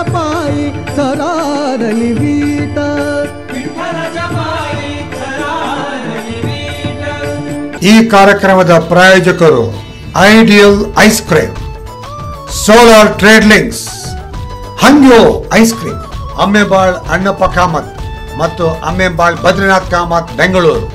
पायी सरारली वीट ಈ ಕಾರ್ಯಕ್ರಮದ ಪ್ರಾಯೋಜಕರು ideal ice cream solar trade links Hangyo ice cream Ammembal Annappa Kamath ಮತ್ತು ಅಮ್ಮೆಬಾಳ್ ಬದ್ರಿನಾಥ್ ಕಾಮತ್ ಬೆಂಗಳೂರು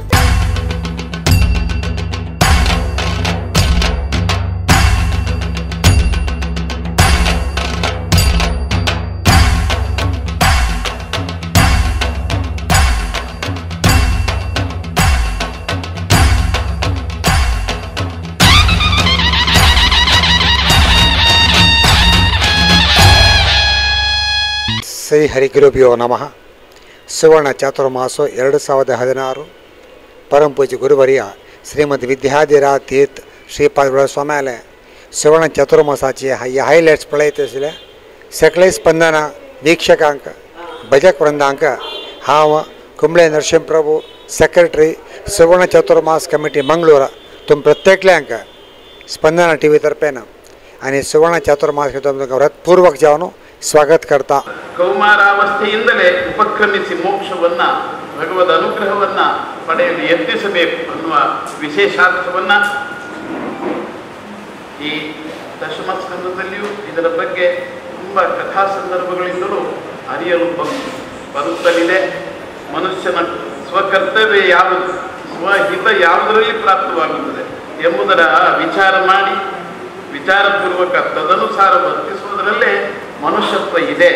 ಶ್ರೀ ಹರಿಗುರುಭ್ಯೋ ನಮಃ ಸುವರ್ಣ ಚಾತುರ್ಮಾಸ ಎರಡು ಸಾವಿರದ ಹದಿನಾರು ಪರಂ ಪೂಜ್ಯ ಗುರುವರಿಯ ಶ್ರೀಮದ್ ವಿದ್ಯಾಧಿರಾ ತೀರ್ಥ ಶ್ರೀಪಾದ ಸ್ವಾಮ್ಯಾಲೆ ಸುವರ್ಣ ಚತುರ್ಮಾಸಾಚಿಯ ಹೈ ಹೈಲೈಟ್ಸ್ ಪಳೈತಿಸಲೆ ಸಕಲೈ ಸ್ಪಂದನ ವೀಕ್ಷಕಾಂಕ ಭಜಕ್ ವೃಂದಾಂಕ ಹಾವ ಕುಂಬ್ಳೆ ನರಸಿಂಹಪ್ರಭು सेक्रेटरी सुवर्ण चतुर्मास कमिटी मंगळूर तुम प्रत्येकले अंक स्पंदना टी व्ही तर्फेनं आणि सुवर्ण चतुर्मास तुमचं हृत्पूर्वक जाऊन स्वागत करता ಕೌಮಾರಾವಸ್ಥೆಯಿಂದಲೇ ಉಪಕ್ರಮಿಸಿ ಮೋಕ್ಷವನ್ನ ಭಗವದ್ ಅನುಗ್ರಹವನ್ನ ಪಡೆಯಲು ಯತ್ನಿಸಬೇಕು ಅನ್ನುವ ವಿಶೇಷಾರ್ಥವನ್ನ ಈ ದಶಮಸ್ಕಂದದಲ್ಲಿಯೂ ಇದರ ಬಗ್ಗೆ ತುಂಬ ಕಥಾ ಸಂದರ್ಭಗಳಿಂದಲೂ ಅರಿಯಲು ಬ- ಬರುತ್ತಲಿದೆ ಮನುಷ್ಯನ ಸ್ವಕರ್ತವ್ಯ ಯಾವುದು ಸ್ವಹಿತ ಯಾವುದರಲ್ಲಿ ಪ್ರಾಪ್ತವಾಗುತ್ತದೆ ಎಂಬುದರ ವಿಚಾರ ಮಾಡಿ ವಿಚಾರಪೂರ್ವಕ ತದನುಸಾರ ವರ್ತಿಸುವುದರಲ್ಲೇ ಮನುಷ್ಯತ್ವ ಇದೆ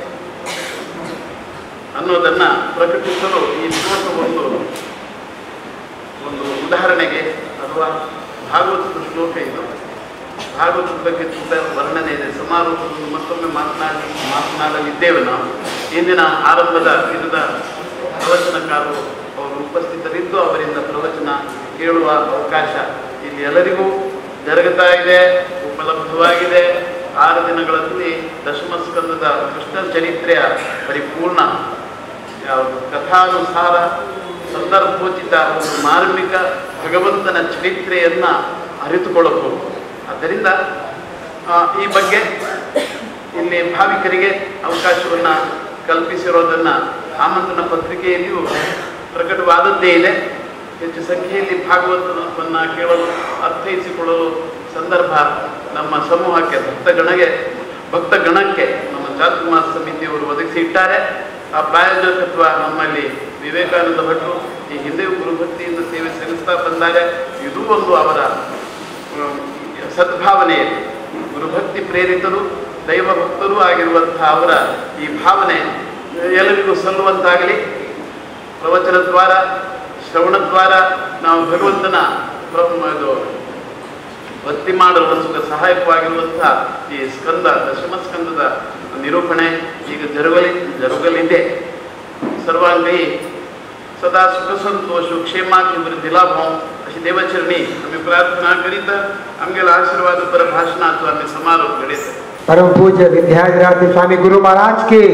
ಅನ್ನೋದನ್ನ ಪ್ರಕಟಿಸಲು ಈ ಶ್ಲೋಕ ಒಂದು ಒಂದು ಉದಾಹರಣೆಗೆ ಅಥವಾ ಭಾಗವತದ ಶ್ಲೋಕ ಇದು ಭಾಗವತದ ಬಗ್ಗೆ ತುಂಬ ವರ್ಣನೆ ಇದೆ ಸಮಾರೋಪವನ್ನು ಮತ್ತೊಮ್ಮೆ ಮಾತನಾಡಿ ಮಾತನಾಡಲಿದ್ದೇವೆ ನಾವು ಇಂದಿನ ಆರಂಭದ ವಿರುದ್ಧ ಪ್ರವಚನಕಾರರು ಅವರು ಉಪಸ್ಥಿತರಿದ್ದು ಅವರಿಂದ ಪ್ರವಚನ ಕೇಳುವ ಅವಕಾಶ ಇಲ್ಲಿ ಎಲ್ಲರಿಗೂ ಜರುಗುತ್ತಾ ಇದೆ ಉಪಲಬ್ಧವಾಗಿದೆ ಆರು ದಿನಗಳಲ್ಲಿ ದಶಮಸ್ಕಂದದ ಕೃಷ್ಣ ಚರಿತ್ರೆಯ ಪರಿಪೂರ್ಣ ಯಾವುದು ಕಥಾನುಸಾರ ಸಂದರ್ಭೋಚಿತ ಒಂದು ಮಾರ್ಮಿಕ ಭಗವಂತನ ಚರಿತ್ರೆಯನ್ನ ಅರಿತುಕೊಳ್ಳಬಹುದು ಆದ್ದರಿಂದ ಆ, ಈ ಬಗ್ಗೆ ಇಲ್ಲಿ ಭಾವಿಕರಿಗೆ ಅವಕಾಶವನ್ನ ಕಲ್ಪಿಸಿರೋದನ್ನ ಆಮಂತ್ರಣ ಪತ್ರಿಕೆಯಲ್ಲಿಯೂ ಪ್ರಕಟವಾದದ್ದೇ ಇದೆ ಹೆಚ್ಚು ಸಂಖ್ಯೆಯಲ್ಲಿ ಭಾಗವತವನ್ನ ಕೇಳಲು ಅರ್ಥೈಸಿಕೊಳ್ಳಲು ಸಂದರ್ಭ ನಮ್ಮ ಸಮೂಹಕ್ಕೆ ಭಕ್ತಗಣಗೆ ಭಕ್ತಗಣಕ್ಕೆ ನಮ್ಮ ಚಾತುರ್ಮಾಸ ಸಮಿತಿಯವರು ಒದಗಿಸಿ ಇಟ್ಟಾರೆ ಆ ಪ್ರಾಯೋಜಕತ್ವ ನಮ್ಮಲ್ಲಿ ವಿವೇಕಾನಂದ ಭಟ್ರು ಈ ಹಿಂದೆಯೂ ಗುರುಭಕ್ತಿಯಿಂದ ಸೇವೆ ಸಲ್ಲಿಸ್ತಾ ಬಂದಾಗ ಇದು ಒಂದು ಅವರ ಅಹ್, ಸದ್ಭಾವನೆ ಇದೆ ಗುರುಭಕ್ತಿ ಪ್ರೇರಿತರು ದೈವ ಭಕ್ತರೂ ಆಗಿರುವಂತಹ ಅವರ ಈ ಭಾವನೆ ಎಲ್ಲರಿಗೂ ಸಲ್ಲುವಂತಾಗಲಿ ಪ್ರವಚನ ದ್ವಾರ ಶ್ರವಣ ದ್ವಾರ ನಾವು ಭಗವಂತನ ಪ್ರ- ಇದು ಭಕ್ತಿ ಮಾಡಲು ಸುಖ ಸಹಾಯಕವಾಗಿರುವಂತಹ ಈ ಸ್ಕಂದ ದಶಮ ಸ್ಕಂದದ ನಿರೂಪಣೆ ಈಗ ಜರುಗಲಿ ಜರುಗಲಿದೆ सर्वांगी सदा सुख संतोष क्षेमाभिवृद्धी लाभाव अशी देवचरणी आम्ही प्रार्थना करीत आमगेला आशीर्वाद पर भाषणाचो आम्ही समारोप करीत परम पूज्य विद्याधिराज स्वामी गुरु महाराज की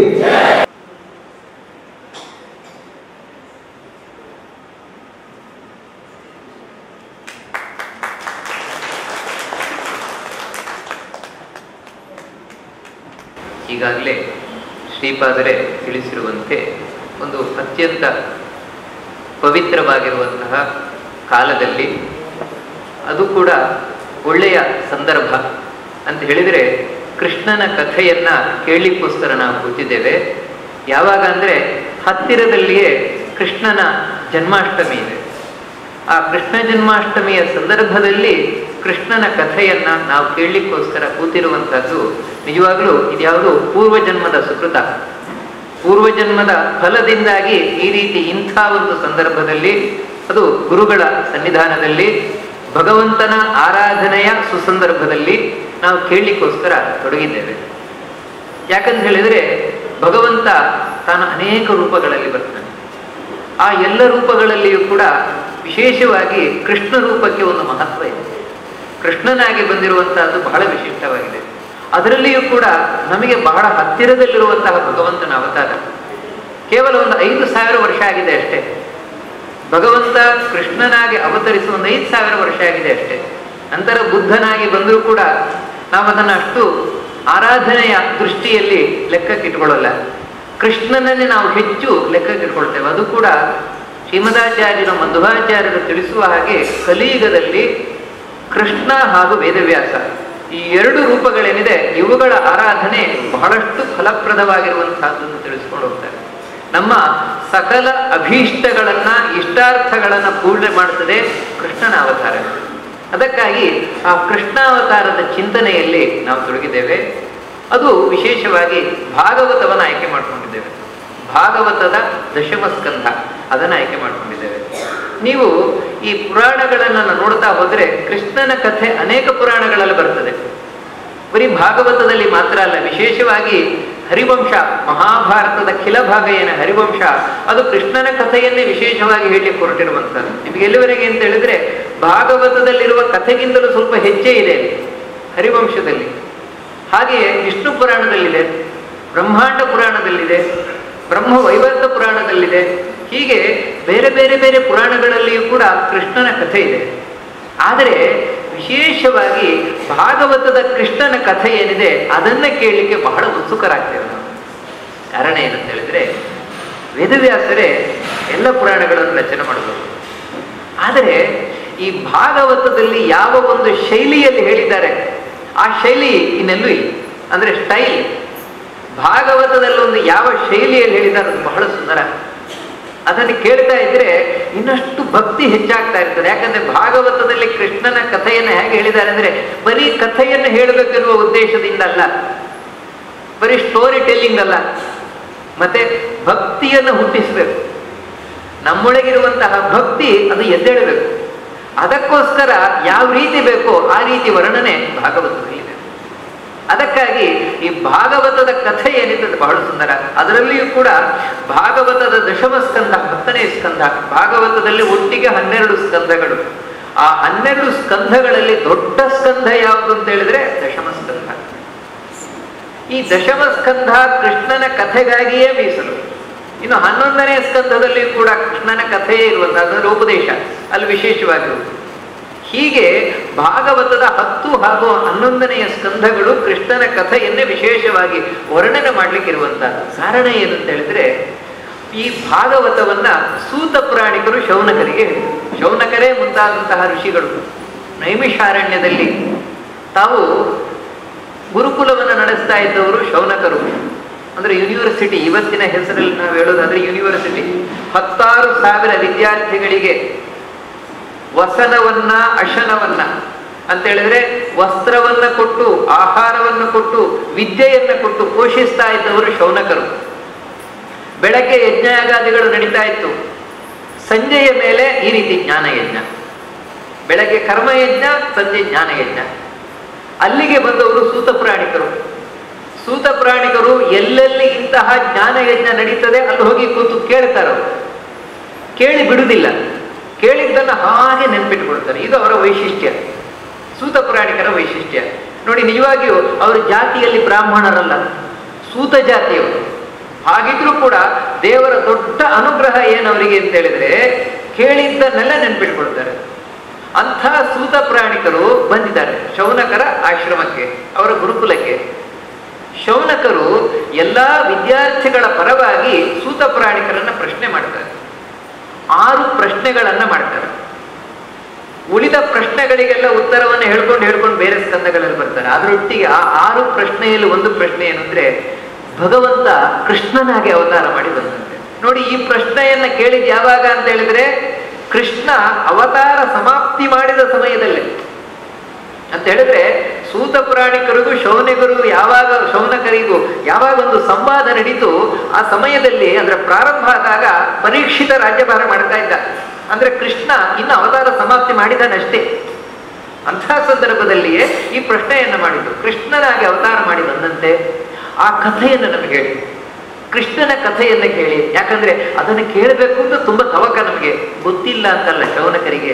ಈಗಾಗಲೇ ಶ್ರೀಪಾದರೆ ತಿಳಿಸಿರುವಂತೆ ಒಂದು ಅತ್ಯಂತ ಪವಿತ್ರವಾಗಿರುವಂತಹ ಕಾಲದಲ್ಲಿ ಅದು ಕೂಡ ಒಳ್ಳೆಯ ಸಂದರ್ಭ ಅಂತ ಹೇಳಿದರೆ ಕೃಷ್ಣನ ಕಥೆಯನ್ನ ಕೇಳಲಿಕ್ಕೋಸ್ಕರ ನಾವು ಕೂತಿದ್ದೇವೆ ಯಾವಾಗ ಅಂದರೆ ಹತ್ತಿರದಲ್ಲಿಯೇ ಕೃಷ್ಣನ ಜನ್ಮಾಷ್ಟಮಿ ಇದೆ ಆ ಕೃಷ್ಣ ಜನ್ಮಾಷ್ಟಮಿಯ ಸಂದರ್ಭದಲ್ಲಿ ಕೃಷ್ಣನ ಕಥೆಯನ್ನ ನಾವು ಕೇಳಲಿಕ್ಕೋಸ್ಕರ ಕೂತಿರುವಂತಹದ್ದು ನಿಜವಾಗ್ಲೂ ಇದ್ಯಾವುದು ಪೂರ್ವಜನ್ಮದ ಸುಕೃತ ಪೂರ್ವಜನ್ಮದ ಫಲದಿಂದಾಗಿ ಈ ರೀತಿ ಇಂಥ ಒಂದು ಸಂದರ್ಭದಲ್ಲಿ ಅದು ಗುರುಗಳ ಸನ್ನಿಧಾನದಲ್ಲಿ ಭಗವಂತನ ಆರಾಧನೆಯ ಸುಸಂದರ್ಭದಲ್ಲಿ ನಾವು ಕೇಳಲಿಕ್ಕೋಸ್ಕರ ತೊಡಗಿದ್ದೇವೆ ಯಾಕಂತ ಹೇಳಿದ್ರೆ ಭಗವಂತ ತಾನು ಅನೇಕ ರೂಪಗಳಲ್ಲಿ ಬರ್ತಾನೆ ಆ ಎಲ್ಲ ರೂಪಗಳಲ್ಲಿಯೂ ಕೂಡ ವಿಶೇಷವಾಗಿ ಕೃಷ್ಣ ರೂಪಕ್ಕೆ ಒಂದು ಮಹತ್ವ ಇದೆ ಕೃಷ್ಣನಾಗಿ ಬಂದಿರುವಂತಹದ್ದು ಬಹಳ ವಿಶಿಷ್ಟವಾಗಿದೆ ಅದರಲ್ಲಿಯೂ ಕೂಡ ನಮಗೆ ಬಹಳ ಹತ್ತಿರದಲ್ಲಿರುವಂತಹ ಭಗವಂತನ ಅವತಾರ ಕೇವಲ ಒಂದು ಐದು ಸಾವಿರ ವರ್ಷ ಆಗಿದೆ ಅಷ್ಟೇ ಭಗವಂತ ಕೃಷ್ಣನಾಗಿ ಅವತರಿಸುವ ಒಂದು ಐದು ಸಾವಿರ ವರ್ಷ ಆಗಿದೆ ಅಷ್ಟೇ ನಂತರ ಬುದ್ಧನಾಗಿ ಬಂದರೂ ಕೂಡ ನಾವು ಅದನ್ನು ಅಷ್ಟು ಆರಾಧನೆಯ ದೃಷ್ಟಿಯಲ್ಲಿ ಲೆಕ್ಕಕ್ಕಿಟ್ಕೊಳ್ಳಲ್ಲ ಕೃಷ್ಣನನ್ನೇ ನಾವು ಹೆಚ್ಚು ಲೆಕ್ಕಕ್ಕಿಟ್ಕೊಳ್ತೇವೆ ಅದು ಕೂಡ ಶ್ರೀಮದಾಚಾರ್ಯರು ಮಧ್ವಾಚಾರ್ಯರು ತಿಳಿಸುವ ಹಾಗೆ ಕಲಿಯುಗದಲ್ಲಿ ಕೃಷ್ಣ ಹಾಗೂ ವೇದವ್ಯಾಸ ಈ ಎರಡು ರೂಪಗಳೇನಿದೆ ಇವುಗಳ ಆರಾಧನೆ ಬಹಳಷ್ಟು ಫಲಪ್ರದವಾಗಿರುವಂತಹದ್ದನ್ನು ತಿಳಿಸ್ಕೊಂಡು ಹೋಗ್ತಾರೆ ನಮ್ಮ ಸಕಲ ಅಭೀಷ್ಟಗಳನ್ನ ಇಷ್ಟಾರ್ಥಗಳನ್ನ ಪೂರ್ಣ ಮಾಡುತ್ತದೆ ಕೃಷ್ಣನ ಅವತಾರ ಅದಕ್ಕಾಗಿ ಆ ಕೃಷ್ಣಾವತಾರದ ಚಿಂತನೆಯಲ್ಲಿ ನಾವು ತೊಡಗಿದ್ದೇವೆ ಅದು ವಿಶೇಷವಾಗಿ ಭಾಗವತವನ್ನು ಆಯ್ಕೆ ಮಾಡ್ಕೊಂಡಿದ್ದೇವೆ ಭಾಗವತದ ದಶಮ ಸ್ಕಂಧ ಅದನ್ನು ಆಯ್ಕೆ ಮಾಡ್ಕೊಂಡಿದ್ದೇವೆ ನೀವು ಈ ಪುರಾಣಗಳನ್ನು ನೋಡ್ತಾ ಹೋದ್ರೆ ಕೃಷ್ಣನ ಕಥೆ ಅನೇಕ ಪುರಾಣಗಳಲ್ಲಿ ಬರ್ತದೆ ಬರೀ ಭಾಗವತದಲ್ಲಿ ಮಾತ್ರ ಅಲ್ಲ ವಿಶೇಷವಾಗಿ ಹರಿವಂಶ ಮಹಾಭಾರತದ ಖಿಲ ಭಾಗ ಏನು ಹರಿವಂಶ ಅದು ಕೃಷ್ಣನ ಕಥೆಯನ್ನೇ ವಿಶೇಷವಾಗಿ ಹೇಳಲಿಕ್ಕೆ ಹೊರಟಿರುವಂಥದ್ದು ನಿಮಗೆ ಎಲ್ಲಿವರೆಗೆ ಅಂತ ಹೇಳಿದ್ರೆ ಭಾಗವತದಲ್ಲಿರುವ ಕಥೆಗಿಂತಲೂ ಸ್ವಲ್ಪ ಹೆಚ್ಚೇ ಇದೆ ಅಲ್ಲಿ, ಹರಿವಂಶದಲ್ಲಿ ಹಾಗೆಯೇ ವಿಷ್ಣು ಪುರಾಣದಲ್ಲಿದೆ ಬ್ರಹ್ಮಾಂಡ ಪುರಾಣದಲ್ಲಿದೆ ಬ್ರಹ್ಮ ವೈವರ್ತ ಪುರಾಣದಲ್ಲಿದೆ ಹೀಗೆ ಬೇರೆ ಬೇರೆ ಬೇರೆ ಪುರಾಣಗಳಲ್ಲಿಯೂ ಕೂಡ ಕೃಷ್ಣನ ಕಥೆ ಇದೆ ಆದರೆ ವಿಶೇಷವಾಗಿ ಭಾಗವತದ ಕೃಷ್ಣನ ಕಥೆ ಏನಿದೆ ಅದನ್ನ ಕೇಳಲಿಕ್ಕೆ ಬಹಳ ಉತ್ಸುಕರಾಗ್ತೇವೆ ನಾವು ಕಾರಣ ಏನಂತ ಹೇಳಿದ್ರೆ ವೇದವ್ಯಾಸರೇ ಎಲ್ಲ ಪುರಾಣಗಳನ್ನು ರಚನೆ ಮಾಡಬಹುದು ಆದರೆ ಈ ಭಾಗವತದಲ್ಲಿ ಯಾವ ಒಂದು ಶೈಲಿಯಲ್ಲಿ ಹೇಳಿದ್ದಾರೆ ಆ ಶೈಲಿ ಇನ್ನೆಲ್ಲೂ ಇಲ್ಲ ಅಂದ್ರೆ ಸ್ಟೈಲ್ ಭಾಗವತದಲ್ಲಿ ಒಂದು ಯಾವ ಶೈಲಿಯಲ್ಲಿ ಹೇಳಿದ್ದಾರೆ ಅದು ಬಹಳ ಸುಂದರ ಅದನ್ನು ಕೇಳ್ತಾ ಇದ್ರೆ ಇನ್ನಷ್ಟು ಭಕ್ತಿ ಹೆಚ್ಚಾಗ್ತಾ ಇರ್ತದೆ ಯಾಕಂದ್ರೆ ಭಾಗವತದಲ್ಲಿ ಕೃಷ್ಣನ ಕಥೆಯನ್ನು ಹೇಗೆ ಹೇಳಿದ್ದಾರೆ ಅಂದ್ರೆ ಬರೀ ಕಥೆಯನ್ನು ಹೇಳಬೇಕೆನ್ನುವ ಉದ್ದೇಶದಿಂದ ಅಲ್ಲ ಬರೀ ಸ್ಟೋರಿ ಟೆಲ್ಲಿಂಗ್ ಅಲ್ಲ ಮತ್ತೆ ಭಕ್ತಿಯನ್ನು ಹುಟ್ಟಿಸಬೇಕು ನಮ್ಮೊಳಗಿರುವಂತಹ ಭಕ್ತಿ ಅದು ಎದ್ದೇಳಬೇಕು ಅದಕ್ಕೋಸ್ಕರ ಯಾವ ರೀತಿ ಬೇಕೋ ಆ ರೀತಿ ವರ್ಣನೆ ಭಾಗವತದಲ್ಲಿ ಇದೆ ಅದಕ್ಕಾಗಿ ಈ ಭಾಗವತದ ಕಥೆ ಏನಿದೆ ಬಹಳ ಸುಂದರ ಅದರಲ್ಲಿಯೂ ಕೂಡ ಭಾಗವತದ ದಶಮ ಸ್ಕಂಧ ಹತ್ತನೇ ಸ್ಕಂಧ ಭಾಗವತದಲ್ಲಿ ಒಟ್ಟಿಗೆ ಹನ್ನೆರಡು ಸ್ಕಂಧಗಳು ಆ ಹನ್ನೆರಡು ಸ್ಕಂಧಗಳಲ್ಲಿ ದೊಡ್ಡ ಸ್ಕಂಧ ಯಾವುದು ಅಂತ ಹೇಳಿದ್ರೆ ದಶಮ ಸ್ಕಂಧ ಈ ದಶಮ ಸ್ಕಂಧ ಕೃಷ್ಣನ ಕಥೆಗಾಗಿಯೇ ಮೀಸಲು ಇನ್ನು ಹನ್ನೊಂದನೇ ಸ್ಕಂಧದಲ್ಲಿ ಕೂಡ ಕೃಷ್ಣನ ಕಥೆಯೇ ಇರುವಂತಹ ಅದರ ಉಪದೇಶ ಅಲ್ಲಿ ವಿಶೇಷವಾಗಿರುವುದು ಹೀಗೆ ಭಾಗವತದ ಹತ್ತು ಹಾಗೂ ಹನ್ನೊಂದನೆಯ ಸ್ಕಂಧಗಳು ಕೃಷ್ಣನ ಕಥೆಯನ್ನೇ ವಿಶೇಷವಾಗಿ ವರ್ಣನೆ ಮಾಡ್ಲಿಕ್ಕೆ ಇರುವಂತಹದ್ದು ಕಾರಣ ಏನು ಅಂತ ಹೇಳಿದ್ರೆ ಈ ಭಾಗವತವನ್ನ ಸೂತ ಪುರಾಣಿಕರು ಶೌನಕರಿಗೆ ಹೇಳಿದರು ಶೌನಕರೇ ಮುಂತಾದಂತಹ ಋಷಿಗಳು ನೈಮಿಷಾರಣ್ಯದಲ್ಲಿ ತಾವು ಗುರುಕುಲವನ್ನು ನಡೆಸ್ತಾ ಇದ್ದವರು ಶೌನಕರು ಅಂದ್ರೆ ಯೂನಿವರ್ಸಿಟಿ ಇವತ್ತಿನ ಹೆಸರಲ್ಲಿ ನಾವು ಹೇಳೋದಾದ್ರೆ ಯೂನಿವರ್ಸಿಟಿ ಹತ್ತಾರು ಸಾವಿರ ವಿದ್ಯಾರ್ಥಿಗಳಿಗೆ ವಸನವನ್ನ ಅಶನವನ್ನ ಅಂತ ಹೇಳಿದ್ರೆ ವಸ್ತ್ರವನ್ನ ಕೊಟ್ಟು ಆಹಾರವನ್ನು ಕೊಟ್ಟು ವಿದ್ಯೆಯನ್ನ ಕೊಟ್ಟು ಪೋಷಿಸ್ತಾ ಇದ್ದವರು ಶೌನಕರು ಬೆಳಗ್ಗೆ ಯಜ್ಞಯಾಗಾದಿಗಳು ನಡೀತಾ ಇತ್ತು ಸಂಜೆಯ ಮೇಲೆ ಈ ರೀತಿ ಜ್ಞಾನಯಜ್ಞ ಬೆಳಗ್ಗೆ ಕರ್ಮಯಜ್ಞ ಸಂಜೆ ಜ್ಞಾನಯಜ್ಞ ಅಲ್ಲಿಗೆ ಬಂದವರು ಸೂತ ಪ್ರಾಣಿಕರು ಸೂತ ಪ್ರಾಣಿಕರು ಎಲ್ಲೆಲ್ಲಿ ಇಂತಹ ಜ್ಞಾನಯಜ್ಞ ನಡೀತದೆ ಅಲ್ಲಿ ಹೋಗಿ ಕೂತು ಕೇಳ್ತಾರೆ ಅವರು ಕೇಳಿ ಬಿಡುವುದಿಲ್ಲ ಕೇಳಿದ್ದನ್ನು ಹಾಗೆ ನೆನ್ಪಿಟ್ಕೊಳ್ತಾರೆ ಇದು ಅವರ ವೈಶಿಷ್ಟ್ಯ ಸೂತ ಪುರಾಣಿಕರ ವೈಶಿಷ್ಟ್ಯ ನೋಡಿ ನಿಜವಾಗಿಯೂ ಅವರ ಜಾತಿಯಲ್ಲಿ ಬ್ರಾಹ್ಮಣರಲ್ಲ ಸೂತ ಜಾತಿಯವರು ಹಾಗಿದ್ರೂ ಕೂಡ ದೇವರ ದೊಡ್ಡ ಅನುಗ್ರಹ ಏನು ಅವರಿಗೆ ಅಂತ ಹೇಳಿದ್ರೆ ಕೇಳಿದ್ದನ್ನೆಲ್ಲ ನೆನ್ಪಿಟ್ಕೊಳ್ತಾರೆ ಅಂಥ ಸೂತ ಪ್ರಾಣಿಕರು ಬಂದಿದ್ದಾರೆ ಶೌನಕರ ಆಶ್ರಮಕ್ಕೆ ಅವರ ಗುರುಕುಲಕ್ಕೆ ಶೌನಕರು ಎಲ್ಲ ವಿದ್ಯಾರ್ಥಿಗಳ ಪರವಾಗಿ ಸೂತ ಪ್ರಾಣಿಕರನ್ನ ಪ್ರಶ್ನೆ ಮಾಡ್ತಾರೆ ಆರು ಪ್ರಶ್ನೆಗಳನ್ನ ಮಾಡ್ತಾರೆ ಉಳಿದ ಪ್ರಶ್ನೆಗಳಿಗೆಲ್ಲ ಉತ್ತರವನ್ನು ಹೇಳ್ಕೊಂಡು ಹೇಳ್ಕೊಂಡು ಬೇರೆ ಸ್ಕಂದಗಳಲ್ಲಿ ಬರ್ತಾರೆ ಅದರೊಟ್ಟಿಗೆ ಆ ಆರು ಪ್ರಶ್ನೆಯಲ್ಲಿ ಒಂದು ಪ್ರಶ್ನೆ ಏನು ಅಂದ್ರೆ ಭಗವಂತ ಕೃಷ್ಣನಾಗಿ ಅವತಾರ ಮಾಡಿ ಬಂದಂತೆ ನೋಡಿ ಈ ಪ್ರಶ್ನೆಯನ್ನ ಕೇಳಿದ್ ಯಾವಾಗ ಅಂತ ಹೇಳಿದ್ರೆ ಕೃಷ್ಣ ಅವತಾರ ಸಮಾಪ್ತಿ ಮಾಡಿದ ಸಮಯದಲ್ಲೇ ಅಂತ ಹೇಳಿದ್ರೆ ಸೂತ ಪುರಾಣಿಕರಿಗೂ ಶೌನಿಗರಿಗೂ ಯಾವಾಗ ಶೌನಕರಿಗೂ ಯಾವಾಗ ಒಂದು ಸಂವಾದ ನಡೀತು ಆ ಸಮಯದಲ್ಲಿ ಅಂದ್ರೆ ಪ್ರಾರಂಭ ಆದಾಗ ಪರೀಕ್ಷಿತ ರಾಜ್ಯಭಾರ ಮಾಡ್ತಾ ಇದ್ದ ಅಂದ್ರೆ ಕೃಷ್ಣ ಇನ್ನು ಅವತಾರ ಸಮಾಪ್ತಿ ಮಾಡಿದಾನಷ್ಟೇ ಅಂಥ ಸಂದರ್ಭದಲ್ಲಿಯೇ ಈ ಪ್ರಶ್ನೆಯನ್ನ ಮಾಡಿದ್ದು ಕೃಷ್ಣನಾಗಿ ಅವತಾರ ಮಾಡಿ ಬಂದಂತೆ ಆ ಕಥೆಯನ್ನು ನಮಗೆ ಹೇಳಿ ಕೃಷ್ಣನ ಕಥೆಯನ್ನ ಕೇಳಿ ಯಾಕಂದ್ರೆ ಅದನ್ನು ಕೇಳಬೇಕು ಅಂತ ತುಂಬಾ ತವಕ ನಮಗೆ ಗೊತ್ತಿಲ್ಲ ಅಂತಲ್ಲ ಶೌನಕರಿಗೆ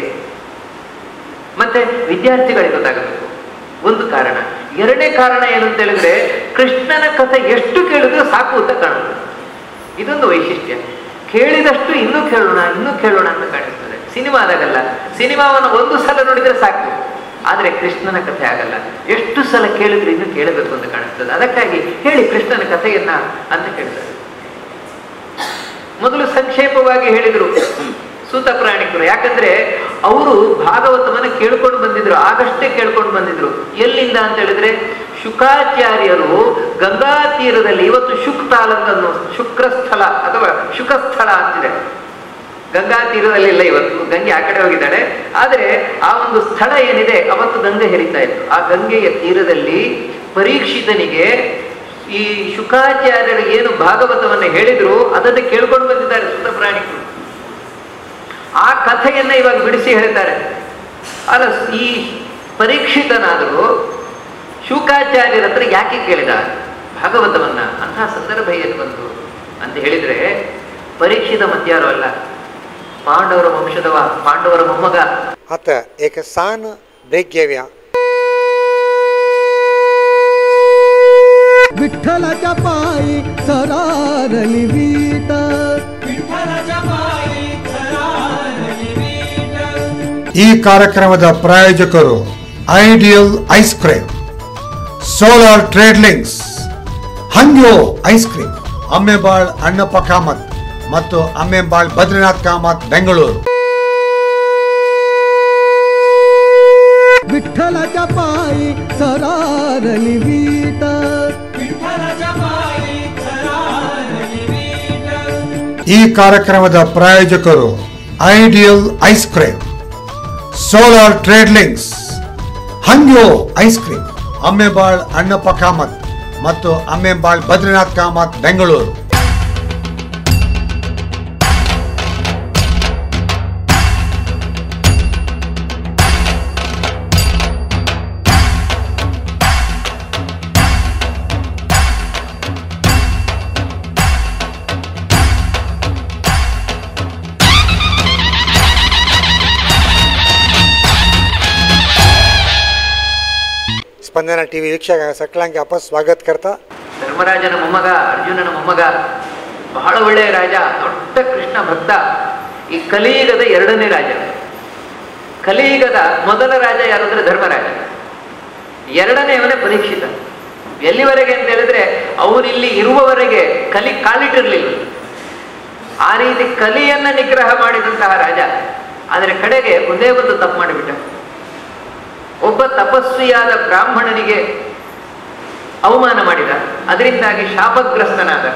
ಮತ್ತೆ ವಿದ್ಯಾರ್ಥಿಗಳಿಗೆ ಗೊತ್ತಾಗಬೇಕು ಒಂದು ಕಾರಣ ಎರಡನೇ ಕಾರಣ ಏನು ಅಂತ ಹೇಳಿದ್ರೆ ಕೃಷ್ಣನ ಕಥೆ ಎಷ್ಟು ಕೇಳಿದ್ರು ಸಾಕು ಅಂತ ಕಾಣುತ್ತೆ ಇದೊಂದು ವೈಶಿಷ್ಟ್ಯ ಕೇಳಿದಷ್ಟು ಇನ್ನೂ ಕೇಳೋಣ ಇನ್ನೂ ಕೇಳೋಣ ಅಂತ ಕಾಣಿಸ್ತದೆ ಸಿನಿಮಾದಾಗಲ್ಲ ಸಿನಿಮಾವನ್ನು ಒಂದು ಸಲ ನೋಡಿದ್ರೆ ಸಾಕು ಆದರೆ ಕೃಷ್ಣನ ಕಥೆ ಆಗಲ್ಲ ಎಷ್ಟು ಸಲ ಕೇಳಿದ್ರೆ ಇನ್ನು ಕೇಳಬೇಕು ಅಂತ ಕಾಣಿಸ್ತದೆ ಅದಕ್ಕಾಗಿ ಹೇಳಿ ಕೃಷ್ಣನ ಕಥೆಯನ್ನ ಅಂತ ಕೇಳ್ತಾರೆ ಮೊದಲು ಸಂಕ್ಷೇಪವಾಗಿ ಹೇಳಿದರು ಸೂತ ಪ್ರಾಣಿಕರು ಯಾಕಂದ್ರೆ ಅವರು ಭಾಗವತವನ್ನ ಕೇಳ್ಕೊಂಡು ಬಂದಿದ್ರು ಆಗಷ್ಟೇ ಕೇಳ್ಕೊಂಡು ಬಂದಿದ್ರು ಎಲ್ಲಿಂದ ಅಂತ ಹೇಳಿದ್ರೆ ಶುಕಾಚಾರ್ಯರು ಗಂಗಾ ತೀರದಲ್ಲಿ ಇವತ್ತು ಶುಕ್ತಾಲ್ ಅಂತ ಅನ್ನೋ ಶುಕ್ರಸ್ಥಳ ಅಥವಾ ಶುಕಸ್ಥಳ ಅಂತಿದೆ ಗಂಗಾ ತೀರದಲ್ಲಿ ಇಲ್ಲ ಇವತ್ತು ಗಂಗೆ ಆ ಕಡೆ ಹೋಗಿದ್ದಾಳೆ ಆದರೆ ಆ ಒಂದು ಸ್ಥಳ ಏನಿದೆ ಅವತ್ತು ಗಂಗೆ ಹರಿತಾ ಇತ್ತು ಆ ಗಂಗೆಯ ತೀರದಲ್ಲಿ ಪರೀಕ್ಷಿತನಿಗೆ ಈ ಶುಕಾಚಾರ್ಯರು ಏನು ಭಾಗವತವನ್ನು ಹೇಳಿದ್ರು ಅದನ್ನು ಕೇಳ್ಕೊಂಡು ಬಂದಿದ್ದಾರೆ ಸುತ ಪ್ರಾಣಿಗಳು ಆ ಕಥೆಯನ್ನ ಇವಾಗ ಬಿಡಿಸಿ ಹೇಳ್ತಾರೆ ಅಲ್ಲ ಈ ಪರೀಕ್ಷಿತನಾದರೂ ಶುಕಾಚಾರ್ಯರ ಹತ್ರ ಯಾಕೆ ಕೇಳಿದ ಭಾಗವತವನ್ನ ಅಂತಹ ಸಂದರ್ಭ ಏನು ಬಂತು ಅಂತ ಹೇಳಿದ್ರೆ ಪರೀಕ್ಷಿತ ಮತ್ಯಾರೋ ಅಲ್ಲ ಪಾಂಡವರ ವಂಶದವ ಪಾಂಡವರ ಮೊಮ್ಮಗ ಅತ ಏಕ ಸಾನ್ ಬೇಗ್ಯವ್ಯ विठ्ठलाच्या पायी सरारली वीट ಈ ಕಾರ್ಯಕ್ರಮದ ಪ್ರಾಯೋಜಕರು ideal ice cream solar trade links Hangyo ice cream Ammembal Annappa Kamath ಮತ್ತು ಅಮ್ಮೆಬಾಳ್ ಬದ್ರಿನಾಥ್ ಕಾಮತ್ ಬೆಂಗಳೂರು विठ्ठलाच्या पायी सरारली वीट ಈ ಕಾರ್ಯಕ್ರಮದ ಪ್ರಾಯೋಜಕರು ideal ice cream solar trade links Hangyo ice cream Ammembal Annappa Kamath ಮತ್ತು ಅಮ್ಮೆಬಾಳ್ ಬದ್ರಿನಾಥ್ ಕಾಮತ್ ಬೆಂಗಳೂರು स्पंदना टी व्ही वीक्षक सकलांಗೆ आपण स्वागत करता ಧರ್ಮರಾಜನ ಮೊಮ್ಮಗ ಅರ್ಜುನನ ಮೊಮ್ಮಗ ಬಹಳ ಒಳ್ಳೆಯ ರಾಜ ದೊಡ್ಡ ಕೃಷ್ಣ ಭಕ್ತ ಈ ಕಲಿಯುಗದ ಎರಡನೇ ರಾಜ ಕಲಿಯುಗದ ಮೊದಲ ರಾಜ ಯಾರು ಅಂದ್ರೆ ಧರ್ಮರಾಜ ಎರಡನೆಯವನೇ ಪರೀಕ್ಷಿತ ಎಲ್ಲಿವರೆಗೆ ಅಂತ ಹೇಳಿದ್ರೆ ಅವನಿಲ್ಲಿ ಇರುವವರೆಗೆ ಕಲಿ ಕಾಲಿಟ್ಟಿರ್ಲಿಲ್ಲ ಆ ರೀತಿ ಕಲಿಯನ್ನ ನಿಗ್ರಹ ಮಾಡಿದಂತಹ ರಾಜ ಆದರೆ ಕಡೆಗೆ ಒಂದೇ ಒಂದು ತಪ್ಪು ಮಾಡಿಬಿಟ್ಟ ಒಬ್ಬ ತಪಸ್ವಿಯಾದ ಬ್ರಾಹ್ಮಣನಿಗೆ ಅವಮಾನ ಮಾಡಿದ ಅದರಿಂದಾಗಿ ಶಾಪಗ್ರಸ್ತನಾದ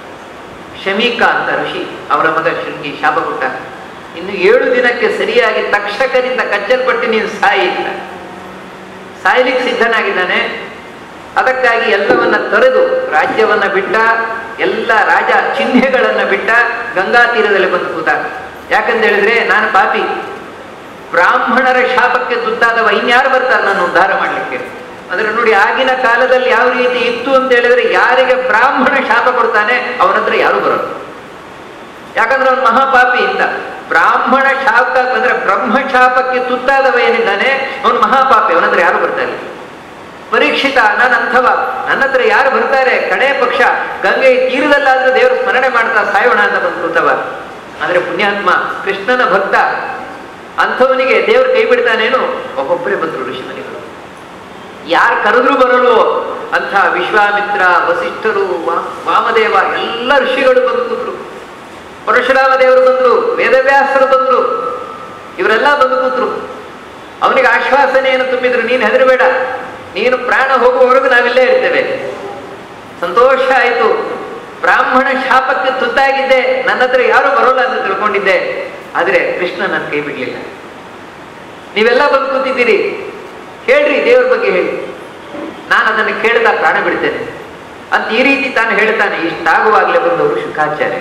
ಶಮೀಕ ಅಂತ ಋಷಿ ಅವರ ಮಗ ಶೃಂಗಿ ಶಾಪ ಕೊಟ್ಟ ಇನ್ನು ಏಳು ದಿನಕ್ಕೆ ಸರಿಯಾಗಿ ತಕ್ಷಕರಿಂದ ಕಚ್ಚಲ್ಪಟ್ಟು ನೀನು ಸಾಯಿ ಅಂತ ಸಾಯ್ಲಿಕ್ಕೆ ಸಿದ್ಧನಾಗಿದ್ದಾನೆ ಅದಕ್ಕಾಗಿ ಎಲ್ಲವನ್ನ ತೊರೆದು ರಾಜ್ಯವನ್ನ ಬಿಟ್ಟ ಎಲ್ಲ ರಾಜ ಚಿಹ್ನೆಗಳನ್ನ ಬಿಟ್ಟ ಗಂಗಾ ತೀರದಲ್ಲಿ ಬಂದು ಕೂತ ಯಾಕಂತ ಹೇಳಿದ್ರೆ ನಾನು ಪಾಪಿ ಬ್ರಾಹ್ಮಣರ ಶಾಪಕ್ಕೆ ತುತ್ತಾದವ ಇನ್ಯಾರು ಬರ್ತಾರೆ ನಾನು ಉದ್ಧಾರ ಮಾಡಲಿಕ್ಕೆ ಅಂದ್ರೆ ನೋಡಿ ಆಗಿನ ಕಾಲದಲ್ಲಿ ಯಾವ ರೀತಿ ಇತ್ತು ಅಂತ ಹೇಳಿದ್ರೆ ಯಾರಿಗೆ ಬ್ರಾಹ್ಮಣ ಶಾಪ ಕೊಡ್ತಾನೆ ಅವನ ಹತ್ರ ಯಾರು ಬರೋದು ಯಾಕಂದ್ರೆ ಅವನು ಮಹಾಪಾಪಿ ಅಂತ ಬ್ರಾಹ್ಮಣ ಶಾಪ ಅಂದ್ರೆ ಬ್ರಹ್ಮ ಶಾಪಕ್ಕೆ ತುತ್ತಾದವ ಏನಿದ್ದಾನೆ ಅವನು ಮಹಾಪಾಪಿ ಅವನ ಹತ್ರ ಯಾರು ಬರ್ತಾರೆ ಪರೀಕ್ಷಿತ ನಾನು ಅಂಥವ ನನ್ನ ಹತ್ರ ಯಾರು ಬರ್ತಾರೆ ಕಡೆ ಪಕ್ಷ ಗಂಗೆ ತೀರದಲ್ಲಾದ್ರೂ ದೇವರು ಸ್ಮರಣೆ ಮಾಡ್ತಾ ಸಾಯೋಣ ಅಂತ ಬಂದು ಕೂತವ ಆದ್ರೆ ಪುಣ್ಯಾತ್ಮ ಕೃಷ್ಣನ ಭಕ್ತ ಅಂಥವನಿಗೆ ದೇವರು ಕೈ ಬಿಡ್ತಾನೇನು ಒಬ್ಬೊಬ್ಬರೇ ಬಂದರು ಋಷಿಮನಿಗಳು ಯಾರು ಕರೆದ್ರೂ ಬರಲ್ವೋ ಅಂಥ ವಿಶ್ವಾಮಿತ್ರ ವಸಿಷ್ಠರು ವಾ- ವಾಮದೇವ ಎಲ್ಲ ಋಷಿಗಳು ಬಂದು ಕೂತ್ರು ಪರಶುರಾಮ ದೇವರು ಬಂದ್ರು ವೇದವ್ಯಾಸರು ಬಂದ್ರು ಇವರೆಲ್ಲ ಬಂದು ಕೂತ್ರು ಅವನಿಗೆ ಆಶ್ವಾಸನೆಯನ್ನು ತುಂಬಿದ್ರು ನೀನು ಹೆದರಬೇಡ ನೀನು ಪ್ರಾಣ ಹೋಗುವವರೆಗೂ ನಾವಿಲ್ಲೇ ಇರ್ತೇವೆ ಸಂತೋಷ ಆಯಿತು ಬ್ರಾಹ್ಮಣ ಶಾಪಕ್ಕೆ ತುತ್ತಾಗಿದ್ದೆ ನನ್ನ ಹತ್ರ ಯಾರು ಬರೋಲ್ಲ ಅಂತ ತಿಳ್ಕೊಂಡಿದ್ದೆ ಆದರೆ ಕೃಷ್ಣ ನನ್ನ ಕೈ ಬಿಡಲಿಲ್ಲ ನೀವೆಲ್ಲ ಬಂದು ಕೂತಿದ್ದೀರಿ ಹೇಳ್ರಿ ದೇವ್ರ ಬಗ್ಗೆ ಹೇಳಿ ನಾನು ಅದನ್ನು ಕೇಳ್ತಾ ಪ್ರಾಣ ಬಿಡ್ತೇನೆ ಅಂತ ಈ ರೀತಿ ತಾನು ಹೇಳ್ತಾನೆ ಇಷ್ಟಾಗುವಾಗಲೇ ಬಂದವರು ಶುಕಾಚಾರ್ಯ